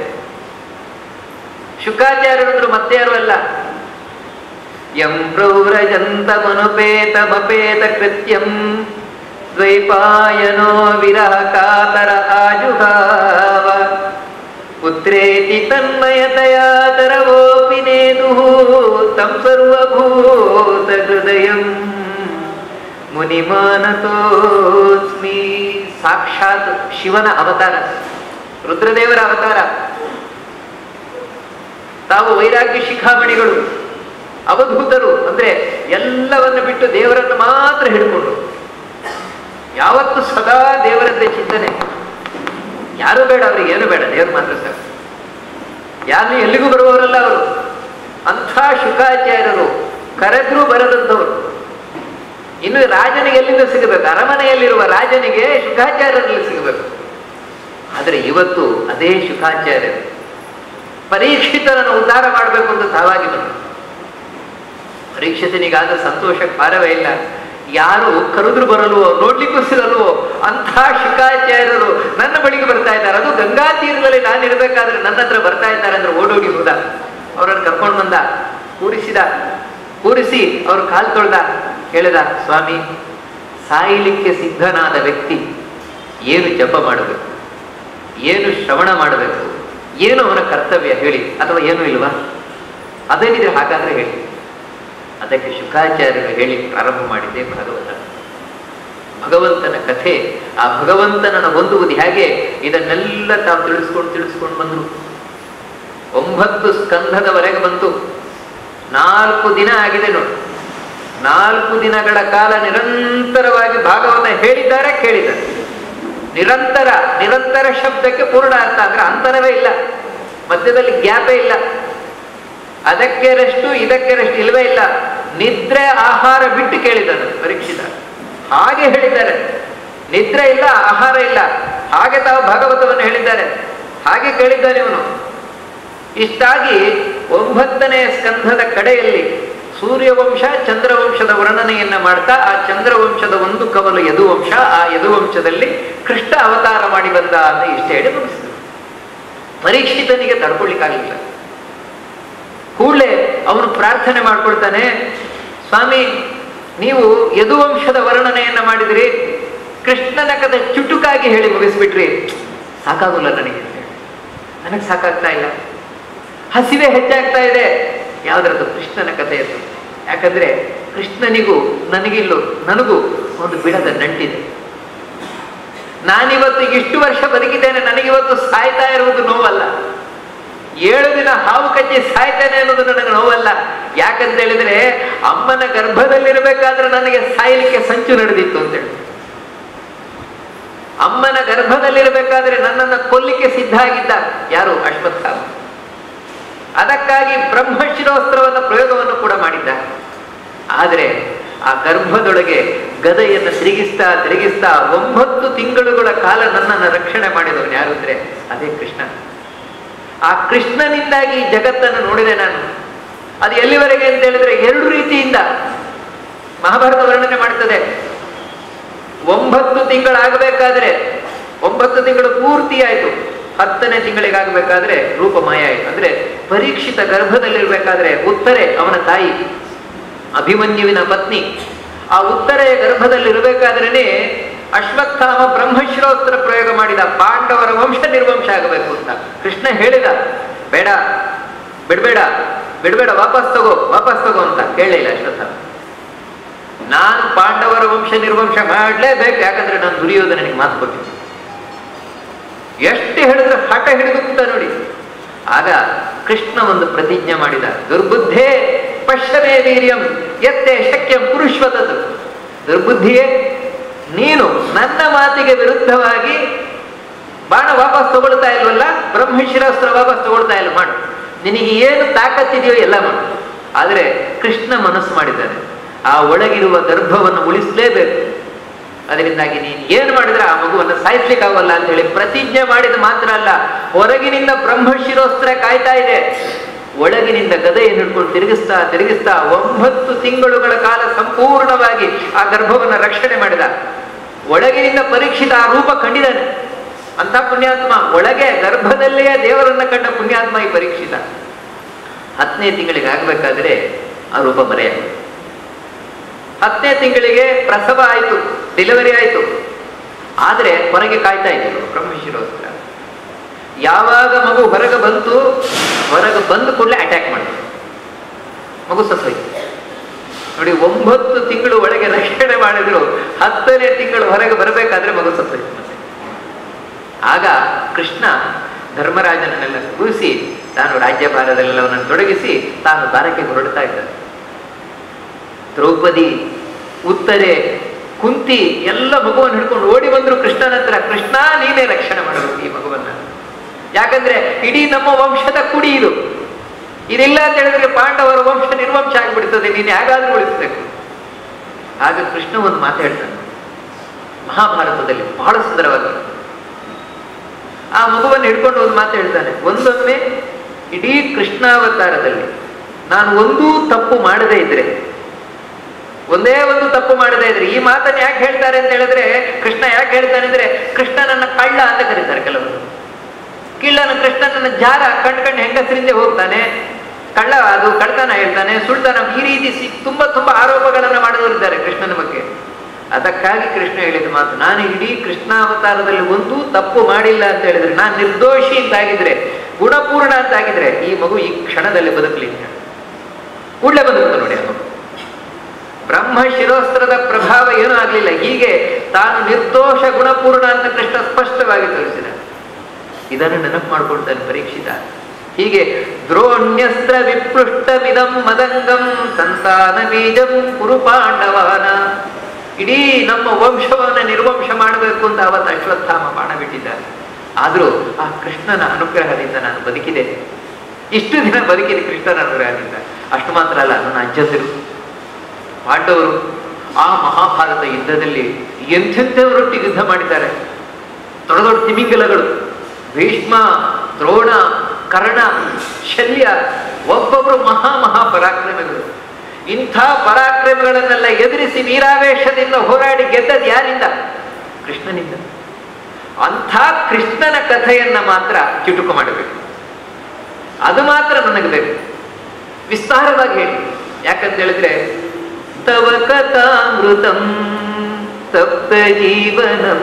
ಶುಕಾಚಾರ್ಯರಂದ್ರು ಮತ್ತೆ ಯಾರು ಅಲ್ಲ ಯಂ ಪ್ರೌರಜಂತ ಮನುಪೇತ ಮಪೇತ ಕೃತ್ಯಂ ದ್ವೈಪಾಯನೋ ವಿರಹ ಕಾತರ ಆಜುಹಾವ ಪುತ್ರೇತಿ ತನ್ಮಯತಯಾ ತರವೋಪಿ ನೇದು ತಂ ಸರ್ವಭೂತ ಹೃದಯಂ ಮುನಿಮಾನತೋಸ್ಮಿ ಸಾಕ್ಷಾತ್ ಶಿವನ ಅವತಾರ ರುದ್ರದೇವರ ಅವತಾರ ತಾವು ವೈರಾಗ್ಯ ಶಿಖಾಮಣಿಗಳು ಅವಧೂತರು ಅಂದ್ರೆ ಎಲ್ಲವನ್ನು ಬಿಟ್ಟು ದೇವರನ್ನು ಮಾತ್ರ ಹಿಡ್ಕೊಂಡು ಯಾವತ್ತು ಸದಾ ದೇವರದ್ದೇ ಚಿಂತನೆ ಯಾರು ಬೇಡ ಅವ್ರಿಗೆ ಏನು ಬೇಡ ದೇವರು ಮಾತ್ರ ಸಾಕು ಯಾರು ಎಲ್ಲಿಗೂ ಬರುವವರಲ್ಲ ಅವರು ಅಂಥ ಶುಕಾಚಾರ್ಯರು ಕರೆದ್ರೂ ಬರದಂಥವರು ಇನ್ನು ರಾಜನಿಗೆ ಎಲ್ಲಿಂದ ಸಿಗಬೇಕು ಅರಮನೆಯಲ್ಲಿರುವ ರಾಜನಿಗೆ ಶುಕಾಚಾರ್ಯರಲ್ಲಿ ಸಿಗಬೇಕು ಆದರೆ ಇವತ್ತು ಅದೇ ಶುಕಾಚಾರ್ಯರು ಪರೀಕ್ಷಿತನನ್ನು ಉದ್ಧಾರ ಮಾಡಬೇಕು ಅಂತ ತಾವಾಗಿ ಬಂದರು ಪರೀಕ್ಷಿತನಿಗಾದ ಸಂತೋಷ ಪಾರವೇ ಇಲ್ಲ ಯಾರು ಕರೆದ್ರು ಬರಲ್ವೋ ನೋಡ್ಲಿಕ್ಕೂ ಸಿಗಲ್ವೋ ಅಂಥ ಶುಕಾಚಾರ್ಯರು ನನ್ನ ಬಳಿಗೆ ಬರ್ತಾ ಇದ್ದಾರೆ ಅದು ಗಂಗಾ ತೀರದಲ್ಲಿ ನಾನು ಇರಬೇಕಾದ್ರೆ ನನ್ನ ಹತ್ರ ಬರ್ತಾ ಇದ್ದಾರೆ ಅಂದ್ರೆ ಓಡೋಡಿ ಹೋದ ಅವರನ್ನು ಕರ್ಕೊಂಡು ಬಂದ ಕೂರಿಸಿದ ಕೂರಿಸಿ ಅವ್ರ ಕಾಲು ತೊಳ್ದ ಹೇಳಿದ ಸ್ವಾಮಿ ಸಾಯಲಿಕ್ಕೆ ಸಿದ್ಧನಾದ ವ್ಯಕ್ತಿ ಏನು ಜಪ ಮಾಡಬೇಕು ಏನು ಶ್ರವಣ ಮಾಡಬೇಕು ಏನು ಅವನ ಕರ್ತವ್ಯ ಹೇಳಿ ಅಥವಾ ಏನೂ ಇಲ್ವಾ ಅದೇನಿದ್ರೆ ಹಾಗಾದ್ರೆ ಹೇಳಿ ಅದಕ್ಕೆ ಶುಕಾಚಾರ್ಯರು ಹೇಳಿ ಪ್ರಾರಂಭ ಮಾಡಿದ್ದೆ ಭಾಗವತ ಭಗವಂತನ ಕಥೆ ಆ ಭಗವಂತನನ್ನು ಹೊಂದುವುದು ಹೇಗೆ ಇದನ್ನೆಲ್ಲ ತಾವು ತಿಳಿಸ್ಕೊಂಡು ತಿಳಿಸ್ಕೊಂಡು ಬಂದರು ಒಂಬತ್ತು ಸ್ಕಂಧದವರೆಗೆ ಬಂತು ನಾಲ್ಕು ದಿನ ಆಗಿದೆ ನೋಡಿ ನಾಲ್ಕು ದಿನಗಳ ಕಾಲ ನಿರಂತರವಾಗಿ ಭಾಗವತ ಹೇಳಿದ್ದಾರೆ ಕೇಳಿದ್ದಾರೆ ನಿರಂತರ ನಿರಂತರ ಶಬ್ದಕ್ಕೆ ಪೂರ್ಣ ಅರ್ಥ ಅಂದ್ರೆ ಅಂತರವೇ ಇಲ್ಲ ಮಧ್ಯದಲ್ಲಿ ಗ್ಯಾಪೇ ಇಲ್ಲ ಅದಕ್ಕೆ ರೆಸ್ಟು ಇದಕ್ಕೆ ರೆಸ್ಟ್ ಇಲ್ಲವೇ ಇಲ್ಲ ನಿದ್ರೆ ಆಹಾರ ಬಿಟ್ಟು ಕೇಳಿದನು ಪರೀಕ್ಷಿತ ಹಾಗೆ ಹೇಳಿದ್ದಾರೆ ನಿದ್ರೆ ಇಲ್ಲ ಆಹಾರ ಇಲ್ಲ ಹಾಗೆ ತಾವು ಭಾಗವತವನ್ನು ಹೇಳಿದ್ದಾರೆ ಹಾಗೆ ಕೇಳಿದ್ದಾನೆ ಇವನು ಇಷ್ಟಾಗಿ ಒಂಬತ್ತನೇ ಸ್ಕಂಧದ ಕಡೆಯಲ್ಲಿ ಸೂರ್ಯವಂಶ ಚಂದ್ರವಂಶದ ವರ್ಣನೆಯನ್ನ ಮಾಡ್ತಾ ಆ ಚಂದ್ರವಂಶದ ಒಂದು ಕವಲು ಯದುವಂಶ ಆ ಯದುವಂಶದಲ್ಲಿ ಕೃಷ್ಣ ಅವತಾರ ಮಾಡಿ ಬಂದ ಅಂತ ಇಷ್ಟ ಹೇಳಿ ಮುಗಿಸಿದ್ರು ಪರೀಕ್ಷಿತನಿಗೆ ತಡ್ಕೊಳ್ಳಿಕ್ಕಾಗಲಿಲ್ಲ ಕೂಡಲೇ ಅವನು ಪ್ರಾರ್ಥನೆ ಮಾಡ್ಕೊಳ್ತಾನೆ ಸ್ವಾಮಿ ನೀವು ಯದುವಂಶದ ವರ್ಣನೆಯನ್ನ ಮಾಡಿದ್ರಿ ಕೃಷ್ಣನ ಕಥೆ ಚುಟುಕಾಗಿ ಹೇಳಿ ಮುಗಿಸ್ಬಿಟ್ರಿ ಸಾಕಾಗಲ್ಲ ನನಗೆ ಅಂತ ಹೇಳಿ. ನನಗೆ ಸಾಕಾಗ್ತಾ ಇಲ್ಲ ಹಸಿವೆ ಹೆಚ್ಚಾಗ್ತಾ ಇದೆ ಯಾವ್ದ್ರದ್ದು ಕೃಷ್ಣನ ಕಥೆಯದ್ದು ಯಾಕಂದ್ರೆ ಕೃಷ್ಣನಿಗೂ ನನಗಿಲ್ಲೂ ನನಗೂ ಒಂದು ಬಿಡದ ನಂಟಿದೆ ನಾನಿವತ್ತು ಇಷ್ಟು ವರ್ಷ ಬದುಕಿದ್ದೇನೆ ನನಗಿವತ್ತು ಸಾಯ್ತಾ ಇರುವುದು ನೋವಲ್ಲ ಏಳು ದಿನ ಹಾವು ಕಚ್ಚಿ ಸಾಯ್ತೇನೆ ಅನ್ನೋದು ನನಗೆ ನೋವಲ್ಲ ಯಾಕಂತ ಹೇಳಿದ್ರೆ ಅಮ್ಮನ ಗರ್ಭದಲ್ಲಿರಬೇಕಾದ್ರೆ ನನಗೆ ಸಾಯಲಿಕ್ಕೆ ಸಂಚು ನಡೆದಿತ್ತು ಅಂತೇಳಿ ಅಮ್ಮನ ಗರ್ಭದಲ್ಲಿರಬೇಕಾದ್ರೆ ನನ್ನನ್ನು ಕೊಲ್ಲಿಕ್ಕೆ ಸಿದ್ಧ ಆಗಿದ್ದ ಯಾರು ಅಶ್ವತ್ಥಾಮ ಅದಕ್ಕಾಗಿ ಬ್ರಹ್ಮಶಿರೋಸ್ತ್ರವನ್ನ ಪ್ರಯೋಗವನ್ನು ಕೂಡ ಮಾಡಿದ್ದ ಆದರೆ ಆ ಗರ್ಭದೊಳಗೆ ಗದೆಯನ್ನು ತಿರುಗಿಸ್ತಾ ತಿರುಗಿಸ್ತಾ ಒಂಬತ್ತು ತಿಂಗಳುಗಳ ಕಾಲ ನನ್ನನ್ನು ರಕ್ಷಣೆ ಮಾಡಿದವನು ಯಾರು ಅಂದ್ರೆ ಅದೇ ಕೃಷ್ಣ ಆ ಕೃಷ್ಣನಿಂದಾಗಿ ಈ ಜಗತ್ತನ್ನು ನೋಡಿದೆ ನಾನು ಅದು ಎಲ್ಲಿವರೆಗೆ ಅಂತ ಹೇಳಿದ್ರೆ ಎರಡು ರೀತಿಯಿಂದ ಮಹಾಭಾರತ ವರ್ಣನೆ ಮಾಡ್ತದೆ ಒಂಬತ್ತು ತಿಂಗಳಾಗಬೇಕಾದ್ರೆ ಒಂಬತ್ತು ತಿಂಗಳು ಪೂರ್ತಿ ಆಯ್ತು ಹತ್ತನೇ ತಿಂಗಳಿಗಾಗಬೇಕಾದ್ರೆ ರೂಪ ಮಾಯ ಆಯ್ತು ಅಂದ್ರೆ ಪರೀಕ್ಷಿತ ಗರ್ಭದಲ್ಲಿರ್ಬೇಕಾದ್ರೆ ಉತ್ತರೆ ಅವನ ತಾಯಿ ಅಭಿಮನ್ಯುವಿನ ಪತ್ನಿ ಆ ಉತ್ತರೆಯ ಗರ್ಭದಲ್ಲಿರಬೇಕಾದ್ರೇನೆ ಅಶ್ವತ್ಥಾಮ ಬ್ರಹ್ಮಶಿರೋಸ್ತ್ರ ಪ್ರಯೋಗ ಮಾಡಿದ ಪಾಂಡವರ ವಂಶ ನಿರ್ವಂಶ ಆಗಬೇಕು ಅಂತ ಕೃಷ್ಣ ಹೇಳಿದ ಬೇಡ ಬಿಡ್ಬೇಡ ಬಿಡ್ಬೇಡ ವಾಪಸ್ ತಗೋ ವಾಪಸ್ ತಗೋ ಅಂತ ಕೇಳಲಿಲ್ಲ ಅಶ್ವತ್ಥಾಮ ನಾನು ಪಾಂಡವರ ವಂಶ ನಿರ್ವಂಶ ಮಾಡಲೇಬೇಕು ಯಾಕಂದ್ರೆ ನಾನು ದುರ್ಯೋಧನನಿಗೆ ಮಾತು ಕೊಟ್ಟಿದ್ದೆ ಎಷ್ಟು ಹೇಳಿದ್ರೆ ಹಠ ಹಿಡಿದುತ್ತ ನೋಡಿ ಆಗ ಕೃಷ್ಣ ಒಂದು ಪ್ರತಿಜ್ಞೆ ಮಾಡಿದ ದುರ್ಬುದ್ಧೇ ಪಶ್ಚಮೇ ವೀರ್ಯಂ ಎತ್ತೆ ಶಕ್ಯಂ ಪುರುಷ್ವತದ್ದು ದುರ್ಬುದ್ಧಿಯೇ ನೀನು ನನ್ನ ಮಾತಿಗೆ ವಿರುದ್ಧವಾಗಿ ಬಾಣ ವಾಪಸ್ ತಗೊಳ್ತಾ ಇಲ್ವಲ್ಲ ಬ್ರಹ್ಮಶಿರಾಸ್ತ್ರ ವಾಪಸ್ ತಗೊಳ್ತಾ ಇಲ್ಲ ಮಾಡು ನಿನಗೆ ಏನು ತಾಕತ್ತಿದೆಯೋ ಎಲ್ಲ ಮಾಡು ಆದರೆ ಕೃಷ್ಣ ಮನಸ್ಸು ಮಾಡಿದ್ದಾನೆ ಆ ಒಳಗಿರುವ ಗರ್ಭವನ್ನು ಉಳಿಸಲೇಬೇಕು ಅದರಿಂದಾಗಿ ನೀನು ಏನು ಮಾಡಿದ್ರೆ ಆ ಮಗುವನ್ನು ಸಾಯಿಸ್ಲಿಕ್ಕಾಗಲ್ಲ ಅಂತ ಹೇಳಿ ಪ್ರತಿಜ್ಞೆ ಮಾಡಿದ ಮಾತ್ರ ಅಲ್ಲ ಹೊರಗಿನಿಂದ ಬ್ರಹ್ಮಶಿರೋಸ್ತ್ರ ಕಾಯ್ತಾ ಇದೆ ಒಳಗಿನಿಂದ ಗದೆಯನ್ನು ಹಿಡ್ಕೊಂಡು ತಿರುಗಿಸ್ತಾ ತಿರುಗಿಸ್ತಾ ಒಂಬತ್ತು ತಿಂಗಳುಗಳ ಕಾಲ ಸಂಪೂರ್ಣವಾಗಿ ಆ ಗರ್ಭವನ್ನು ರಕ್ಷಣೆ ಮಾಡಿದ ಒಳಗಿನಿಂದ ಪರೀಕ್ಷಿತ ಆ ರೂಪ ಕಂಡಿದ್ದಾನೆ ಅಂತ ಪುಣ್ಯಾತ್ಮ ಒಳಗೆ ಗರ್ಭದಲ್ಲಿಯೇ ದೇವರನ್ನ ಕಂಡ ಪುಣ್ಯಾತ್ಮ ಈ ಪರೀಕ್ಷಿತ ಹತ್ತನೇ ತಿಂಗಳಿಗೆ ಆಗಬೇಕಾದ್ರೆ ಆ ರೂಪ ಮರೆಯಾಗಿದೆ ಹತ್ತನೇ ತಿಂಗಳಿಗೆ ಪ್ರಸವ ಆಯಿತು ಡೆಲಿವರಿ ಆಯಿತು ಆದರೆ ಹೊರಗೆ ಕಾಯ್ತಾ ಇದ್ರು ಬ್ರಹ್ಮಶಿರೋಸ್ತ್ರ ಯಾವಾಗ ಮಗು ಹೊರಗೆ ಬಂತು ಹೊರಗೆ ಬಂದ ಕೂಡಲೇ ಅಟ್ಯಾಕ್ ಮಾಡಿದ್ರು ಮಗು ಸತ್ತೋಯ್ತು ನೋಡಿ ಒಂಬತ್ತು ತಿಂಗಳು ಒಳಗೆ ರಕ್ಷಣೆ ಮಾಡಿದ್ರು ಹತ್ತನೇ ತಿಂಗಳು ಹೊರಗೆ ಬರಬೇಕಾದ್ರೆ ಮಗು ಸತ್ತೋಯ್ತು ಮತ್ತೆ ಆಗ ಕೃಷ್ಣ ಧರ್ಮರಾಜನನ್ನೆಲ್ಲ ಕೂರಿಸಿ ತಾನು ರಾಜ್ಯಭಾರದೆಲ್ಲವನ್ನನ್ನು ತೊಡಗಿಸಿ ತಾನು ದಾರಕ್ಕೆ ಹೊರಡ್ತಾ ಇದ್ದಾನೆ ದ್ರೌಪದಿ ಉತ್ತರೆ ಕುಂತಿ ಎಲ್ಲ ಮಗುವನ್ನು ಹಿಡ್ಕೊಂಡು ಓಡಿ ಬಂದ್ರು ಕೃಷ್ಣನ ಹತ್ರ ಕೃಷ್ಣ ನೀನೇ ರಕ್ಷಣೆ ಮಾಡಬೇಕು ಈ ಮಗುವನ್ನ ಯಾಕಂದ್ರೆ ಇಡೀ ನಮ್ಮ ವಂಶದ ಕುಡಿ ಇದು ಇದಿಲ್ಲ ಅಂತ ಹೇಳಿದ್ರೆ ಪಾಂಡವರ ವಂಶ ನಿರ್ವಂಶ ಆಗಿಬಿಡ್ತದೆ ನೀನು ಹೇಗಾದ್ರೂ ಉಳಿಸ್ಬೇಕು ಆಗ ಕೃಷ್ಣ ಒಂದು ಮಾತು ಹೇಳ್ತಾನೆ ಮಹಾಭಾರತದಲ್ಲಿ ಬಹಳ ಸುಂದರವಾಗಿ ಆ ಮಗುವನ್ನು ಹಿಡ್ಕೊಂಡು ಒಂದು ಮಾತು ಹೇಳ್ತಾನೆ ಒಂದೊಮ್ಮೆ ಇಡೀ ಕೃಷ್ಣಾವತಾರದಲ್ಲಿ ನಾನು ಒಂದೂ ತಪ್ಪು ಮಾಡದೇ ಇದ್ರೆ ಒಂದೇ ಒಂದು ತಪ್ಪು ಮಾಡದೇ ಇದ್ರೆ ಈ ಮಾತನ್ನು ಯಾಕೆ ಹೇಳ್ತಾರೆ ಅಂತ ಹೇಳಿದ್ರೆ ಕೃಷ್ಣ ಯಾಕೆ ಹೇಳ್ತಾನೆ ಅಂದ್ರೆ ಕೃಷ್ಣನನ್ನ ಕಳ್ಳ ಅಂತ ಕರೀತಾರೆ ಕೆಲವರು ಕಿಳ್ಳನ ಕೃಷ್ಣನನ್ನ ಜಾರ ಕಂಡು ಕಂಡು ಹೆಂಗಸರಿಂದೆ ಹೋಗ್ತಾನೆ ಕಳ್ಳ ಅದು ಕಳ್ತನ ಹೇಳ್ತಾನೆ ಸುಳ್ತಾನ ಈ ರೀತಿ ಸಿ ತುಂಬಾ ತುಂಬಾ ಆರೋಪಗಳನ್ನ ಮಾಡಿದವರಿದ್ದಾರೆ ಕೃಷ್ಣನ ಬಗ್ಗೆ ಅದಕ್ಕಾಗಿ ಕೃಷ್ಣ ಹೇಳಿದ ಮಾತು ನಾನು ಇಡೀ ಕೃಷ್ಣಾವತಾರದಲ್ಲಿ ಒಂದೂ ತಪ್ಪು ಮಾಡಿಲ್ಲ ಅಂತ ಹೇಳಿದ್ರೆ ನಾನು ನಿರ್ದೋಷಿ ಅಂತಾಗಿದ್ರೆ ಗುಣಪೂರ್ಣ ಅಂತಾಗಿದ್ರೆ ಈ ಮಗು ಈ ಕ್ಷಣದಲ್ಲಿ ಬದುಕಲಿ ಅಂತ ಕೂಡಲೇ ಬದುಕ್ತು ನೋಡಿ ಆ ಮಗು ಬ್ರಹ್ಮ ಶಿರೋಸ್ತ್ರದ ಪ್ರಭಾವ ಏನೂ ಆಗಲಿಲ್ಲ ಹೀಗೆ ತಾನು ನಿರ್ದೋಷ ಗುಣಪೂರ್ಣ ಅಂತ ಕೃಷ್ಣ ಸ್ಪಷ್ಟವಾಗಿ ತೋರಿಸಿದ ಇದನ್ನು ನೆನಪು ಮಾಡ್ಕೊಳ್ತಾನೆ ಪರೀಕ್ಷಿತ ಹೀಗೆ ದ್ರೋಣ್ಯಸ್ತ್ರ ವಿಪೃಷ್ಟಮಿದಂ ಮದಂಗಂ ಸಂತಾನ ಬೀಜಂ ಕುರು ಪಾಂಡವನ ಇಡೀ ನಮ್ಮ ವಂಶವನ್ನು ನಿರ್ವಂಶ ಮಾಡಬೇಕು ಅಂತ ಅವತ್ತು ಅಶ್ವತ್ಥಾಮ ಬಾಣ ಬಿಟ್ಟಿದ್ದಾರೆ ಆದರೂ ಆ ಕೃಷ್ಣನ ಅನುಗ್ರಹದಿಂದ ನಾನು ಬದುಕಿದೆ ಇಷ್ಟು ದಿನ ಬದುಕಿದೆ ಕೃಷ್ಣನ ಅನುಗ್ರಹದಿಂದ ಅಷ್ಟು ಮಾತ್ರ ಅಲ್ಲ ನನ್ನ ಅಜ್ಜಂದಿರು ಪಾಂಡವರು ಆ ಮಹಾಭಾರತ ಯುದ್ಧದಲ್ಲಿ ಎಂಥೆಂಥವರೊಟ್ಟಿಗೆ ಯುದ್ಧ ಮಾಡಿದ್ದಾರೆ ದೊಡ್ಡ ದೊಡ್ಡ ತಿಮಿಂಗಲಗಳು ಭೀಷ್ಮ ದ್ರೋಣ ಕರ್ಣ ಶಲ್ಯ ಒಬ್ಬೊಬ್ಬರು ಮಹಾ ಮಹಾ ಪರಾಕ್ರಮಿಗಳು ಇಂಥ ಪರಾಕ್ರಮಿಗಳನ್ನೆಲ್ಲ ಎದುರಿಸಿ ವೀರಾವೇಶದಿಂದ ಹೋರಾಡಿ ಗೆದ್ದದ್ದು ಯಾರಿಂದ ಕೃಷ್ಣನಿಂದ ಅಂಥ ಕೃಷ್ಣನ ಕಥೆಯನ್ನ ಮಾತ್ರ ಚುಟುಕು ಮಾಡಬೇಕು ಅದು ಮಾತ್ರ ನನಗೆ ಬೇಕು ವಿಸ್ತಾರವಾಗಿ ಹೇಳಿ ಯಾಕಂತ ಹೇಳಿದ್ರೆ ತವ ಕಥಾಮೃತಂ ತಪ್ತ ಜೀವನಂ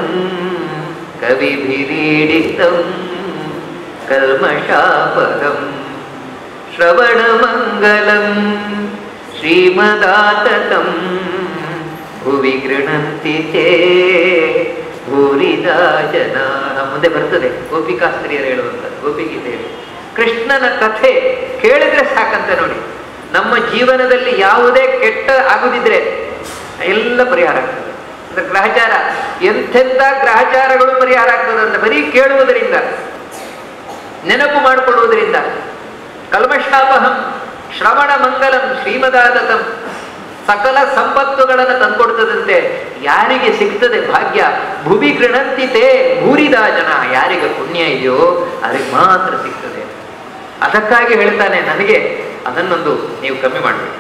ಕವಿಭಿರೀಡಿತಂ ಕಲ್ಮಷಾಪದಂ ಶ್ರವಣಮಂಗಲಂ ಶ್ರೀಮದಾತತಂ ಭುವಿ ಗೃಣಂತಿ ಚೇ ಭೂರಿದಾ ಜನ ಮುಂದೆ ಬರ್ತದೆ ಗೋಪಿಕಾಸ್ತ್ರೀಯರು ಹೇಳುವಂಥದ್ದು ಗೋಪಿಗೀತೆ ಹೇಳಿ ಕೃಷ್ಣನ ಕಥೆ ಕೇಳಿದ್ರೆ ಸಾಕಂತ ನೋಡಿ ನಮ್ಮ ಜೀವನದಲ್ಲಿ ಯಾವುದೇ ಕೆಟ್ಟ ಆಗುದಿದ್ರೆ ಎಲ್ಲ ಪರಿಹಾರ ಆಗ್ತದೆ ಅಂದ್ರೆ ಗ್ರಹಚಾರ ಎಂಥೆಂಥ ಗ್ರಹಚಾರಗಳು ಪರಿಹಾರ ಆಗ್ತದೆ ಅಂತ ಬರೀ ಕೇಳುವುದರಿಂದ ನೆನಪು ಮಾಡಿಕೊಳ್ಳುವುದರಿಂದ ಕಲ್ಮಶಾಪಹಂ ಶ್ರವಣ ಮಂಗಲಂ ಶ್ರೀಮದಾದತಂ ಸಕಲ ಸಂಪತ್ತುಗಳನ್ನು ತಂದ್ಕೊಡ್ತದಂತೆ ಯಾರಿಗೆ ಸಿಗ್ತದೆ ಭಾಗ್ಯ ಭುವಿ ಗೃಣಂತಿತೆ ಭೂರಿದ ಜನ ಯಾರಿಗೆ ಪುಣ್ಯ ಇದೆಯೋ ಅದಕ್ಕೆ ಮಾತ್ರ ಸಿಗ್ತದೆ ಅದಕ್ಕಾಗಿ ಹೇಳ್ತಾನೆ ನನಗೆ ಅದನ್ನೊಂದು ನೀವು ಕಮ್ಮಿ ಮಾಡಬೇಕು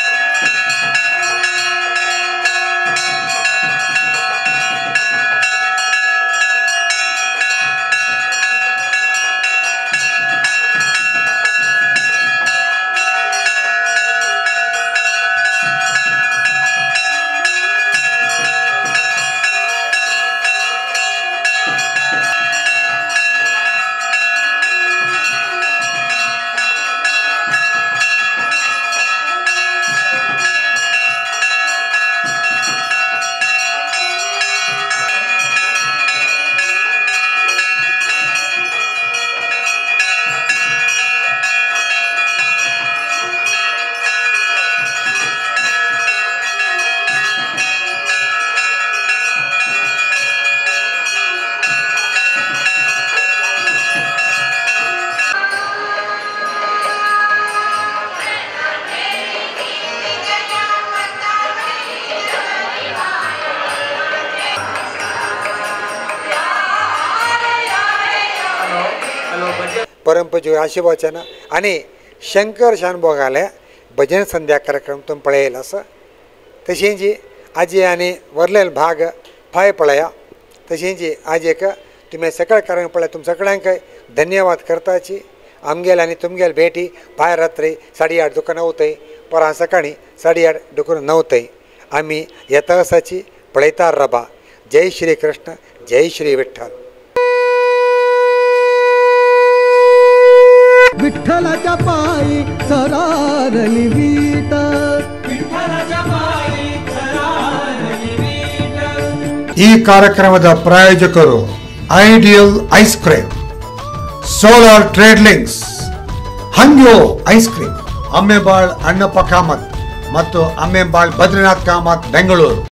परमपूज्य आशीर्वचन आणि शंकर शानभोगाले भजन संध्या कार्यक्रम तुम पळयेल असं तशेंची आजी आनी वरलेले भाग फाय पळया तशेंची आज एक तुमी सकाळ कार्यक्रम पळय तुम सगळ्यांक धन्यवाद करताची आमगेल आनी तुमगेल भेटी भायर रात्री साडे आठ दुकान नवतय परां सकाळी साडे आठ दुकान नवतय आमी येता आसाची पळयता रबा जय श्री कृष्ण जय श्री विठ्ठल विठ्ठलाच्या पायी सरारली वीट ಈ ಕಾರ್ಯಕ್ರಮದ ಪ್ರಾಯೋಜಕರು ideal ice cream solar trade links Hangyo ice cream Ammembal Annappa Kamath ಮತ್ತು ಅಮ್ಮೆಂಬಾಳ್ ಬದ್ರಿನಾಥ್ ಕಾಮತ್ ಬೆಂಗಳೂರು